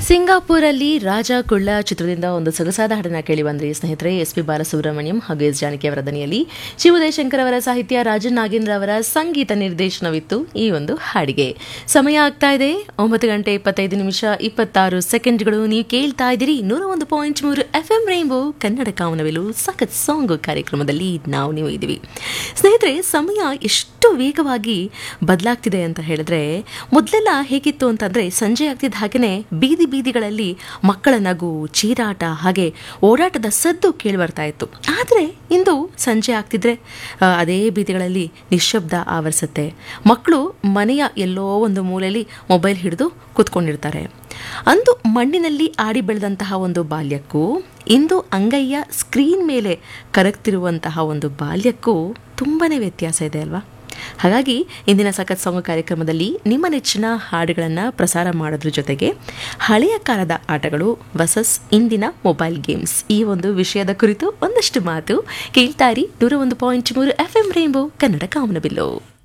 ಸಿಂಗಾಪುರಲ್ಲಿ ರಾಜ ಕುಳ್ಳ ಚಿತ್ರದಿಂದ ಒಂದು ಸೊಗಸಾದ ಹಾಡನ್ನ ಕೇಳಿ ಬಂದ್ರಿ ಸ್ನೇಹಿತರೆ ಎಸ್ ಪಿ ಬಾಲಸುಬ್ರಹ್ಮಣ್ಯಂ ಹಾಗೂ ಎಸ್ ಜಾನಕಿ ಅವರ ದನಿಯಲ್ಲಿ ಶಿವದಯಶಂಕರ್ ಅವರ ಸಾಹಿತ್ಯ ರಾಜನ್ ನಾಗೇಂದ್ರ ಅವರ ಸಂಗೀತ ನಿರ್ದೇಶನವಿತ್ತು ಈ ಒಂದು ಹಾಡಿಗೆ ಸಮಯ ಆಗ್ತಾ ಇದೆ ಒಂಬತ್ತು ಗಂಟೆ ಇಪ್ಪತ್ತೈದು ನಿಮಿಷ ಇಪ್ಪತ್ತಾರು ಸೆಕೆಂಡ್ಗಳು ನೀವು ಕೇಳ್ತಾ ಇದ್ದೀರಿ ನೂರ ಒಂದು ಪಾಯಿಂಟ್ ಮೂರು ಎಫ್ ಎಂ ರೈನ್ಬೋ ಕನ್ನಡ ಕಾಮನವೆಲು ಸಖತ್ ಸಾಂಗ್ ಕಾರ್ಯಕ್ರಮದಲ್ಲಿ ನಾವು ನೀವು ಇದ್ದೀವಿ ಸ್ನೇಹಿತರೆ ಸಮಯ ಎಷ್ಟು ವೇಗವಾಗಿ ಬದಲಾಗ್ತಿದೆ ಅಂತ ಹೇಳಿದ್ರೆ ಮೊದಲೆಲ್ಲ ಹೇಗಿತ್ತು ಅಂತಂದ್ರೆ ಸಂಜೆ ಆಗ್ತಿದ್ದ ಹಾಗೆಯೇ ಬೀದಿ ಬೀದಿಗಳಲ್ಲಿ ಮಕ್ಕಳ ನಗು ಚೀರಾಟ ಹಾಗೆ ಓಡಾಟದ ಸದ್ದು ಕೇಳಿ ಬರ್ತಾ ಇತ್ತು ಆದರೆ ಇಂದು ಸಂಜೆ ಆಗ್ತಿದ್ರೆ ಆ, ಅದೇ ಬೀದಿಗಳಲ್ಲಿ ನಿಶ್ಶಬ್ದ ಆವರಿಸುತ್ತೆ ಮಕ್ಕಳು ಮನೆಯ ಎಲ್ಲೋ ಒಂದು ಮೂಲೆಯಲ್ಲಿ ಮೊಬೈಲ್ ಹಿಡಿದು ಕೂತ್ಕೊಂಡಿರ್ತಾರೆ ಅಂದು ಮಣ್ಣಿನಲ್ಲಿ ಆಡಿ ಬೆಳೆದಂತಹ ಒಂದು ಬಾಲ್ಯಕ್ಕೂ ಇಂದು ಅಂಗೈಯ ಸ್ಕ್ರೀನ್ ಮೇಲೆ ಕರಗ್ತಿರುವಂತಹ ಒಂದು ಬಾಲ್ಯಕ್ಕೂ ತುಂಬಾನೇ ವ್ಯತ್ಯಾಸ ಇದೆ ಅಲ್ವಾ ಹಾಗಾಗಿ ಇಂದಿನ ಸಖತ್ ಸಾಂಗ್ ಕಾರ್ಯಕ್ರಮದಲ್ಲಿ ನಿಮ್ಮ ನೆಚ್ಚಿನ ಹಾಡುಗಳನ್ನು ಪ್ರಸಾರ ಮಾಡೋದ್ರ ಜೊತೆಗೆ ಹಳೆಯ ಕಾಲದ ಆಟಗಳು ವಸಸ್ ಇಂದಿನ ಮೊಬೈಲ್ ಗೇಮ್ಸ್ ಈ ಒಂದು ವಿಷಯದ ಕುರಿತು ಒಂದಷ್ಟು ಮಾತು ಕೇಳ್ತಾರಿ ನೂರ ಒಂದು ಪಾಯಿಂಟ್ ಮೂರು ಎಫ್ ಎಂ ರೇಂಬೋ ಕನ್ನಡ ಕಾಮನಬಿಲ್ಲು